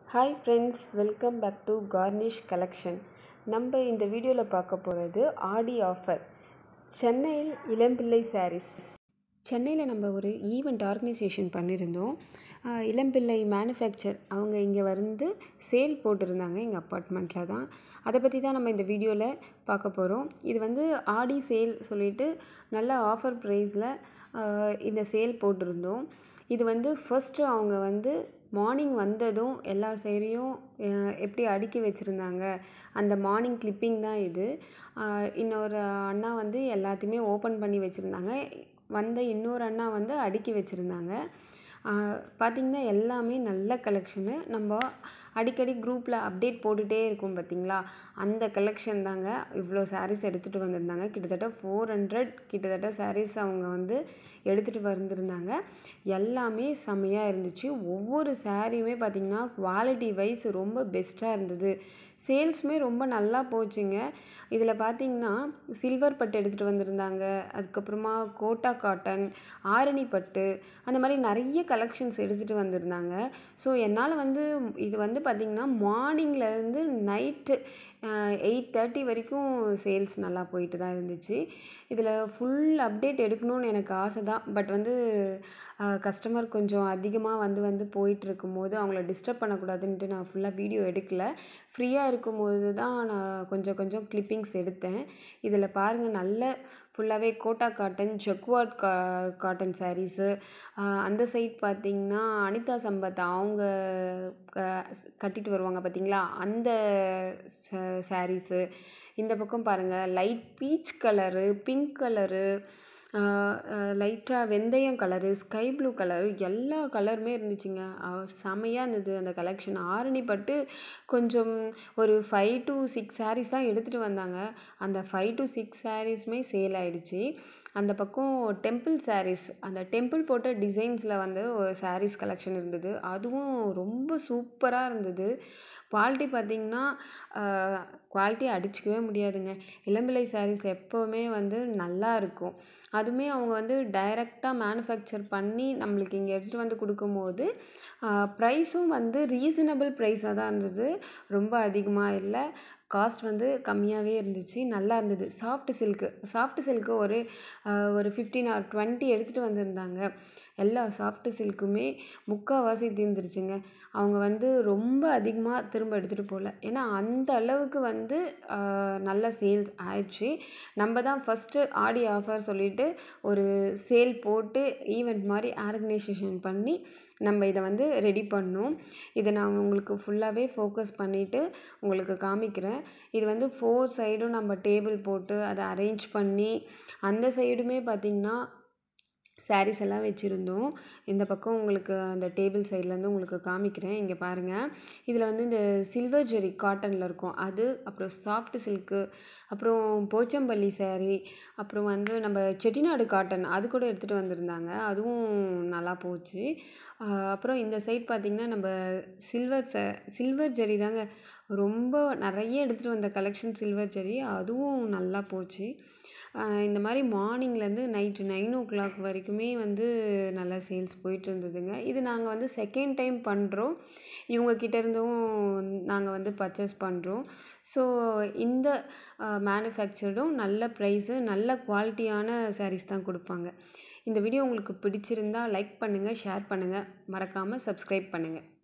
hi friends welcome back to Garnish collection நம்ம இந்த வீடியோவில் பார்க்க போகிறது ஆடி ஆஃபர் சென்னையில் இளம்பிள்ளை சாரீஸ் சென்னையில் நம்ம ஒரு ஈவெண்ட் ஆர்கனைசேஷன் பண்ணியிருந்தோம் ஆஹ் இளம்பிள்ளை மேனுஃபேக்சர் அவங்க இங்கே வந்து சேல் போட்டிருந்தாங்க எங்கள் அப்பார்ட்மெண்ட்டில் தான் அதை பற்றி தான் நம்ம இந்த வீடியோவில் பார்க்க போகிறோம் இது வந்து ஆடி சேல் சொல்லிட்டு நல்ல ஆஃபர் ப்ரைஸில் இந்த சேல் போட்டிருந்தோம் இது வந்து ஃபர்ஸ்ட்டு அவங்க வந்து மார்னிங் வந்ததும் எல்லா சேரீயும் அஹ், எப்படி அடுக்கி வச்சுருந்தாங்க அந்த மார்னிங் கிளிப்பிங் தான் இது அஹ், இன்னொரு அண்ணா வந்து எல்லாத்தையுமே ஓப்பன் பண்ணி வச்சுருந்தாங்க வந்த இன்னொரு அண்ணா வந்து அடுக்கி வச்சுருந்தாங்க பார்த்திங்கன்னா எல்லாமே நல்ல கலெக்ஷனு நம்ம அடிக்கடி குரூப்பில் அப்டேட் போட்டுகிட்டே இருக்கும் பார்த்தீங்களா அந்த கலெக்ஷன் தாங்க இவ்வளோ sarees எடுத்துகிட்டு வந்திருந்தாங்க கிட்டத்தட்ட ஃபோர் ஹண்ட்ரட் கிட்டத்தட்ட sarees அவங்க வந்து எடுத்துகிட்டு வந்திருந்தாங்க எல்லாமே செம்மையாக இருந்துச்சு ஒவ்வொரு சாரியுமே பார்த்திங்கன்னா குவாலிட்டி வைஸ் ரொம்ப பெஸ்ட்டாக இருந்தது சேல்ஸுமே ரொம்ப நல்லா போச்சுங்க இதில் பார்த்தீங்கன்னா சில்வர் பட்டு எடுத்துகிட்டு வந்திருந்தாங்க அதுக்கப்புறமா கோட்டா காட்டன் ஆரணி பட்டு அந்த மாதிரி நிறைய கலெக்ஷன்ஸ் எடுத்துகிட்டு வந்திருந்தாங்க ஸோ என்னால் வந்து இது வந்து பார்த்திங்கன்னா மார்னிங்லேருந்து நைட்டு எயிட் தேர்ட்டி வரைக்கும் சேல்ஸ் நல்லா போயிட்டு தான் இருந்துச்சு இதில் ஃபுல் அப்டேட் எடுக்கணும்னு எனக்கு ஆசை தான் பட் வந்து கஸ்டமர் கொஞ்சம் அதிகமாக வந்து வந்து போயிட்டு இருக்கும்போது அவங்கள டிஸ்டர்ப் பண்ணக்கூடாதுன்ட்டு நான் ஃபுல்லாக வீடியோ எடுக்கல ஃப்ரீயாக இருக்கும்போது தான் நான் கொஞ்சம் கொஞ்சம் கிளிப்பிங்ஸ் எடுத்தேன் இதில் பாருங்கள் நல்ல ஃபுல்லாகவே கோட்டா காட்டன் ஜக்வாட் கா காட்டன் சாரீஸு அந்த சைட் பார்த்தீங்கன்னா அனிதா சம்பத் அவங்க க- கட்டிட்டு வருவாங்க பார்த்தீங்களா அந்த சாரீஸு இந்த பக்கம் பாருங்கள் light peach colour pink colour லைட்டாக வெந்தயம் கலரு ஸ்கை ப்ளூ கலரு எல்லா கலருமே இருந்துச்சுங்க அஹ் செமையாக இருந்தது அந்த கலெக்ஷன் ஆரணி பட்டு கொஞ்சம் ஒரு ஃபைவ் டு சிக்ஸ் சாரீஸ் தான் எடுத்துகிட்டு வந்தாங்க அந்த ஃபைவ் டு சிக்ஸ் சாரீஸுமே சேல் ஆயிடுச்சு அந்த பக்கம் டெம்பிள் sarees அந்த டெம்பிள் போட்ட டிசைன்ஸில் வந்து ஒரு sarees கலெக்ஷன் இருந்தது அதுவும் ரொம்ப சூப்பராக இருந்தது குவாலிட்டி பார்த்திங்கன்னா குவாலிட்டி அடிச்சுக்கவே முடியாதுங்க இளம்பிள்ளை sarees எப்போவுமே வந்து நல்லா இருக்கும் அதுவுமே அவங்க வந்து டைரெக்டாக மேனுஃபேக்சர் பண்ணி நம்மளுக்கு இங்கே எடுத்துகிட்டு வந்து கொடுக்கும்போது ப்ரைஸும் வந்து ரீசனபிள் ப்ரைஸாக தான் இருந்தது ரொம்ப அதிகமாக இல்லை காஸ்ட் வந்து கம்மியாகவே இருந்துச்சு நல்லா இருந்தது சாஃப்ட் சில்க்கு சாஃப்ட் சில்க்கு ஒரு ஆஹ், ஒரு ஃபிஃப்டீன் ஆர் டுவெண்ட்டி எடுத்துகிட்டு வந்திருந்தாங்க எல்லா சாஃப்ட் சில்க்குமே முக்கால்வாசி தீர்ந்துருச்சுங்க அவங்க வந்து ரொம்ப அதிகமாக திரும்ப எடுத்துகிட்டு போகல ஏன்னா அந்த அளவுக்கு வந்து ஆஹ், நல்ல சேல்ஸ் ஆயிடுச்சு நம்ம தான் ஃபஸ்ட்டு ஆடி ஆஃபர் சொல்லிட்டு ஒரு சேல் போட்டு ஈவெண்ட் மாதிரி ஆர்கனைசேஷன் பண்ணி நம்ம இதை வந்து ரெடி பண்ணோம் இதை நான் உங்களுக்கு ஃபுல்லாகவே ஃபோக்கஸ் பண்ணிவிட்டு உங்களுக்கு காமிக்கிறேன் இது வந்து ஃபோர் சைடும் நம்ம டேபிள் போட்டு அதை அரேஞ்ச் பண்ணி அந்த சைடுமே பார்த்திங்கன்னா சாரீஸ் எல்லாம் வச்சுருந்தோம் இந்த பக்கம் உங்களுக்கு அந்த டேபிள் சைட்லேருந்து உங்களுக்கு காமிக்கிறேன் இங்கே பாருங்கள் இதில் வந்து இந்த சில்வர் ஜெரி காட்டனில் இருக்கும் அது அப்புறம் சாஃப்ட் சில்க்கு அப்புறம் போச்சம்பள்ளி saree அப்புறம் வந்து நம்ம செட்டிநாடு காட்டன் அது கூட எடுத்துகிட்டு வந்திருந்தாங்க அதுவும் நல்லா போச்சு ஆஹ் அப்புறம் இந்த சைட் பார்த்திங்கன்னா நம்ம சில்வர் ச சில்வர் ஜெரி தாங்க ரொம்ப நிறைய எடுத்துகிட்டு வந்த கலெக்ஷன் சில்வர் ஜெரி அதுவும் நல்லா போச்சு ஆஹ் இந்த மாதிரி மார்னிங்லேருந்து நைட்டு நைன் ஓ கிளாக் வரைக்குமே வந்து நல்லா சேல்ஸ் போயிட்டு இருந்ததுங்க இது நாங்கள் வந்து செகண்ட் டைம் பண்ணுறோம் இவங்க கிட்ட இருந்தும் நாங்கள் வந்து பர்ச்சேஸ் பண்ணுறோம் ஸோ இந்த மேனுஃபேக்சர்டும் நல்ல ப்ரைஸு நல்ல குவாலிட்டியான சாரீஸ் தான் கொடுப்பாங்க இந்த வீடியோ உங்களுக்கு பிடிச்சிருந்தா லைக் பண்ணுங்கள் ஷேர் பண்ணுங்கள் மறக்காமல் சப்ஸ்கிரைப் பண்ணுங்கள்